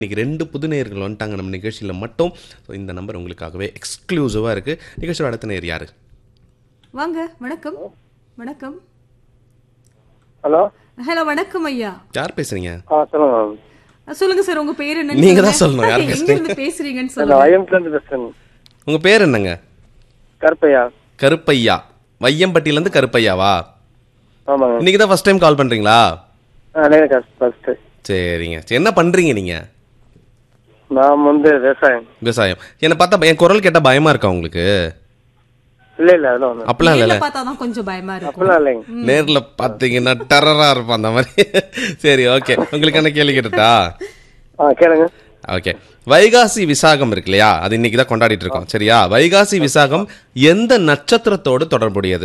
இன்னைக்கு ரெண்டு புது நேயர்கள் வந்துட்டாங்க நம்ம நிகழ்ச்சியில் மட்டும் ஸோ இந்த நம்பர் உங்களுக்காகவே எக்ஸ்க்ளூசிவாக இருக்குது நிகழ்ச்சியோட அடுத்த நேர் யார் வாங்க வணக்கம் வணக்கம் ஹலோ ஹலோ வணக்கம் ஐயா யார் பேசுறீங்க ஆ சொல்லுங்க மேம் அஹ் சொல்லுங்க சார் உங்க பேர் என்ன நீங்க தான் சொல்லணும், யார் எங்க இருந்து பேசுறீங்கன்னு நான் சொல்லுங்க ஐஎம்லேருந்து பேசுகிறேன் உங்கள் பேர் என்னங்க கருப்பையா கருப்பையா வையம்பட்டியிலேருந்து கருப்பையாவா ஆமாங்க இன்னைக்கு தான் ஃபஸ்ட் டைம் கால் பண்ணுறீங்களா ஆ நேரம் ஃபஸ்ட்டு சரிங்க சரி என்ன பண்ணுறீங்க நீங்கள் நான் வந்து விவசாயம் விவசாயம் என்னை பார்த்தா என் குரல் கேட்டால் பயமாக இருக்கா உங்களுக்கு இல்லை இல்லை அதெல்லாம் ஒன்று அப்படிலாம் இல்லைல்ல நேர்ல பார்த்தா தான் கொஞ்சம் பயமா இருக்கும் அப்படிலாம் இல்லைங்க நேர்ல பார்த்தீங்கன்னா டெரரா இருப்பான் அந்த மாதிரி சரி ஓகே உங்களுக்கு என்ன கேள்வி கேட்டுட்டா ஆ கேளுங்க ஓகே வைகாசி விசாகம் இருக்கு இல்லையா அது இன்னைக்கு தான் கொண்டாடிட்டு இருக்கோம் சரியா வைகாசி விசாகம் எந்த நட்சத்திரத்தோடு தொடர்புடையது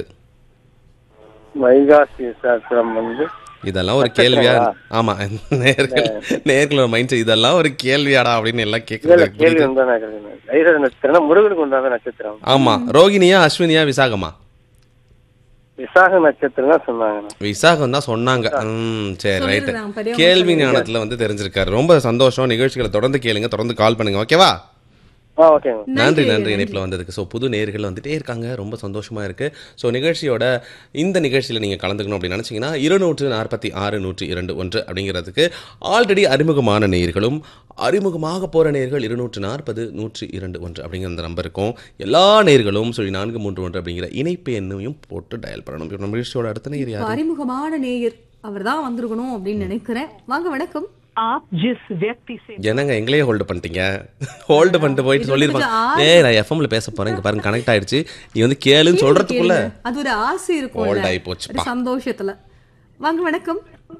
வைகாசி சாஸ்திரம் வந்து இதெல்லாம் ஒரு கேள்வியா ஆமா நேர்கள் நேர்களோட மைண்ட் இதெல்லாம் ஒரு கேள்வியாடா அப்படின்னு எல்லாம் இல்லை இல்லை கேள்வி கேட்குறது உண்டான கேட்குறேன் வைகாசி நட்சத்திரம் முருகனுக்கு உண்டான நட்சத்திரம் ஆமா ரோகிணியா அஸ்வினியா விசாகமா விசாக நட்சத்திரம் தான் சொன்னாங்க விசாகம் தான் சொன்னாங்க ம் சரி ரைட்டு சொல்லிருக்காங்க, பெரியவங்க கேள்வி ஞானத்துல வந்து தெரிஞ்சிருக்காரு ரொம்ப சந்தோஷம் நிகழ்ச்சிகளை தொடர்ந்து கேளுங்க தொடர்ந்து கால் பண்ணுங்க ஓகேவா ஆ ஓகேங்க நன்றி நன்றி இணைப்பில் வந்ததுக்கு ஸோ புது நேர்கள் வந்துட்டே இருக்காங்க ரொம்ப சந்தோஷமா இருக்கு ஸோ நிகழ்ச்சியோட இந்த நிகழ்ச்சியில் நீங்கள் கலந்துக்கணும் அப்படின்னு நினச்சிங்கன்னா இருநூற்று நாற்பத்தி ஆறு நூற்றி இரண்டு ஒன்று அப்படிங்கிறதுக்கு ஆல்ரெடி அறிமுகமான நேர்களும் அறிமுகமாக போகிற நேர்கள் இருநூற்று நாற்பது நூற்றி இரண்டு ஒன்று அப்படிங்கிற அந்த நம்பர் இருக்கும் எல்லா நேர்களும் சொல்லி நான்கு மூன்று ஒன்று அப்படிங்கிற இணைப்பு எண்ணையும் போட்டு டயல் பண்ணணும் இப்போ நம்ம நிகழ்ச்சியோட அடுத்த நேர் யார் அறிமுகமான நேயர் அவர் தான் வந்திருக்கணும் அப்படின்னு நினைக்கிறேன் வாங்க வணக்கம் आप जिस व्यक्ति से என்னங்க எங்களையே ஹோல்டு பண்ணிட்டீங்க ஹோல்டு பண்ணிட்டு போயிட்டு இது சொல்லியிருப்பாங்க கொஞ்சம் ஏய் நான் எஃப்எம்ல பேச போறேன் இங்க பாருங்க கனெக்ட் ஆயிடுச்சு நீ வந்து கேளுன்னு சொல்றதுக்குள்ள கேளுங்க. அது ஒரு ஆசை இருக்கும் Hold ஆகி போச்சுப்பா. சந்தோஷத்துல வாங்க வணக்கம்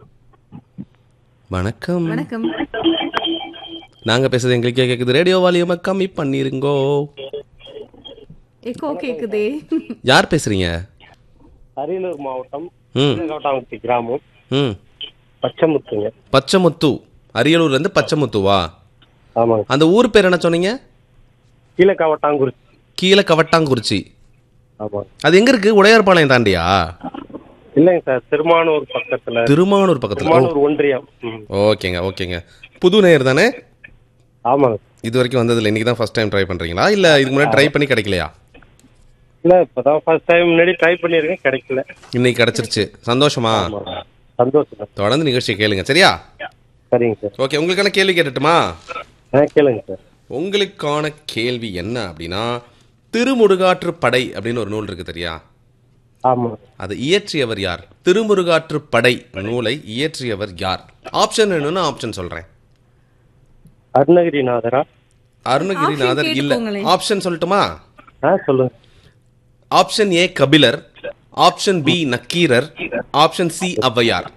வணக்கம் வணக்கம் நாங்க பேசுறது எங்களுக்கே கேக்குது ரேடியோ வால்யூமை கம்மி பண்ணிருங்கோ எக்கோ கேக்குதே யார் பேசுறீங்க அரியலூர் மாவட்டம் ம் கோட்டாங்குத்தி கிராமம் ம் பச்சைமுத்துங்க பச்சைமுத்து அரியலூர்ல இருந்து பச்சைமுத்துவா ஆமாங்க அந்த ஊர் பேர் என்ன சொன்னீங்க கீழே காவட்டாங்குறிச்சி கீழே கவட்டாங்குறிச்சி ஆமாங்க அது எங்க இருக்கு உடையார்பாளையம் தாண்டியா இல்லைங்க சார் திருமானூர் பக்கத்துல திருமானூர் பக்கத்துல ஓ, திருமானூர் ஒன்றியம் ம். ஓகேங்க ஓகேங்க புது நேயர் தானே ஆமாங்க இது வரைக்கும் வந்ததில்ல இன்னைக்கு தான் ஃபர்ஸ்ட் டைம் ட்ரை பண்றீங்களா இல்ல இதுக்கு முன்னாடி ட்ரை பண்ணி கிடைக்கலையா இல்ல இப்பதான் ஃபர்ஸ்ட் டைம் முன்னாடி ட்ரை பண்ணியிருக்கேன் கிடைக்கல இன்னைக்கு கிடைச்சிருச்சு சந்தோஷமா ஆமாங்க. சந்தோஷம் சார் தொடர்ந்து நிகழ்ச்சியை கேளுங்க சரியா சரிங்க சார் ஓகே உங்களுக்கான கேள்வி கேட்டுட்டுமா ஆ கேளுங்க சார் உங்களுக்கான கேள்வி என்ன அப்படின்னா திருமுருகாற்று படை அப்படின்னு ஒரு நூல் இருக்கு தெரியா ஆமாங்க அதை இயற்றியவர் யார் திருமுருகாற்று படை நூலை இயற்றியவர் யார் ஆப்ஷன் வேணும்னா ஆப்ஷன் சொல்றேன் அருணகிரிநாதரா அருணகிரிநாதர் Option இல்ல கேட்டுக்கோங்களேன். ஆப்ஷன் சொல்லட்டுமா ஆ சொல்லுங்க option A Kapilar option B Nakkeerar option C Avvaiyar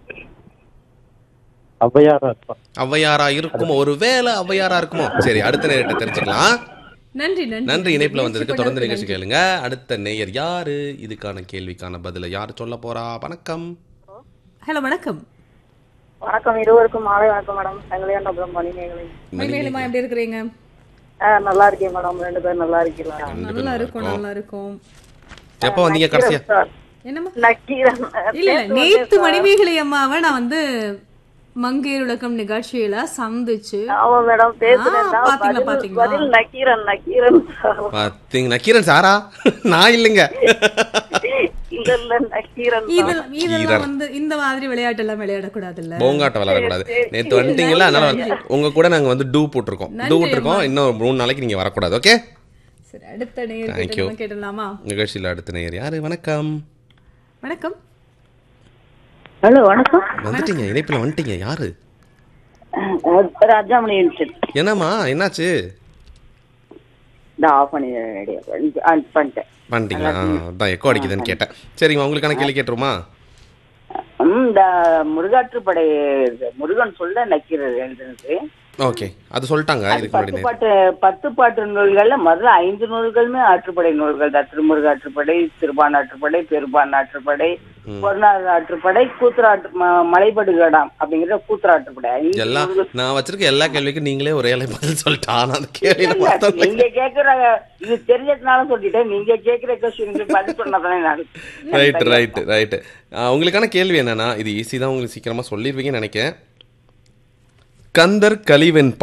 ஔவையாரா இருப்பா ஔவையாரா இருக்குமோ ஒருவேளை ஔவையாரா இருக்குமோ சரி அடுத்த நேரத்தை தெரிஞ்சுக்கலாம் நன்றி நன்றி நன்றி இணைப்புல வந்ததுக்கு தொடர்ந்து நிகழ்ச்சி கேளுங்க அடுத்த நேயர் யாரு இதுக்கான கேள்விக்கான பதில யார் சொல்ல போறா வணக்கம் ஹலோ வணக்கம் வணக்கம் இருவருக்கும் மாலை வணக்கம் மேடம் சங்கலியாண்டபுரம் மணிமேகலை மணிமேலுமா எப்படி இருக்கிறீங்க ஆ, நல்லா இருக்கேன் மேடம் ரெண்டு பேரும் நல்லா இருக்கீங்களா நல்லா இருக்கும் நல்லா இருக்கும் எப்போ வந்தீங்க கடைசியா சார் என்னம்மா நக்கீரன் இல்ல இல்ல நேத்து மணிமேகலை அம்மாவை நான் வந்து மங்கையர் உலகம் நிகழ்ச்சியில சந்திச்சு ஆமா மேடம் பேசுறேன் ஆ, பாத்தீங்களா, பாத்தீங்களா? பதில் நக்கீரன் நக்கீரன் பாத்தீங்க நக்கீரன் சாரா நான் இல்லைங்க இல்ல இல்ல நக்கீரன் இதெல்லாம் இதெல்லாம் வந்து இந்த மாதிரி விளையாட்டு எல்லாம் விளையாடக்கூடாதுல்ல போங்காட்டம் விளையாடக்கூடாது நேத்து வந்துட்டீங்களா அதனால வந்து- உங்க கூட நாங்க வந்து டூ போட்டிருக்கோம் டூ போட்டிருக்கோம் இன்னும் மூணு நாளைக்கு நீங்க வரக்கூடாது ஓகே சரி அடுத்த நேர் Thank you. கிட்ட கேட்டலாமா நிகழ்ச்சியில் அடுத்த நேயர் யாரு வணக்கம் வணக்கம் ஹலோ வணக்கம் வந்துட்டீங்க இணைப்புல வந்துட்டீங்க யாரு ராஜாமணி என்னம்மா என்னாச்சு இந்த ஆஃப் பண்ணி பண்ணிட்டேன் பண்ணிட்டீங்களா ஆ, அதான் எக்கோ அடிக்குதுன்னு கேட்டேன் சரிங்க உங்களுக்கான கேள்வி கேட்டுருமா இந்த முருகாற்றுப்படை முருகன் சொல்ல நக்கீரர் எழுதுனது ஓகே அது சொல்லிட்டாங்க இதுக்கு முன்னாடி பத்து நேத்து. பாட்டு பத்து பாட்டு நூல்கள்ல முதல்ல ஐந்து நூல்களுமே ஆற்றுப்படை நூல்கள் தான் திருமுருக ஆற்றுப்படை திருப்பான் ஆற்றுப்படை பெரும்பான் ஆற்றுப்படை பொருநாள் ஆற்றுப்படை கூத்துராற்று ம- மலைபடுகடாம் அப்படிங்கிற கூத்துராற்றுப்படை ஐந்து எல்லா நூல்கள். நான் வச்சிருக்க எல்லா கேள்விக்கும் நீங்களே ஒரே அலை பதில் சொல்லிட்டா நான் அந்த கேள்வியில பார்த்தோம் நீங்க கேக்குற இது தெரிஞ்சதுனால சொல்லிட்டேன் நீங்க கேக்குற கொஸ்டினுக்கு பதில் சொன்னதானே நான் ரைட் ரைட் ரைட் உங்களுக்கான கேள்வி என்னன்னா இது ஈஸி தான் உங்களுக்கு சீக்கிரமா சொல்லிடுவீங்கன்னு நினைக்கிறேன் கந்தர் கலிவெண்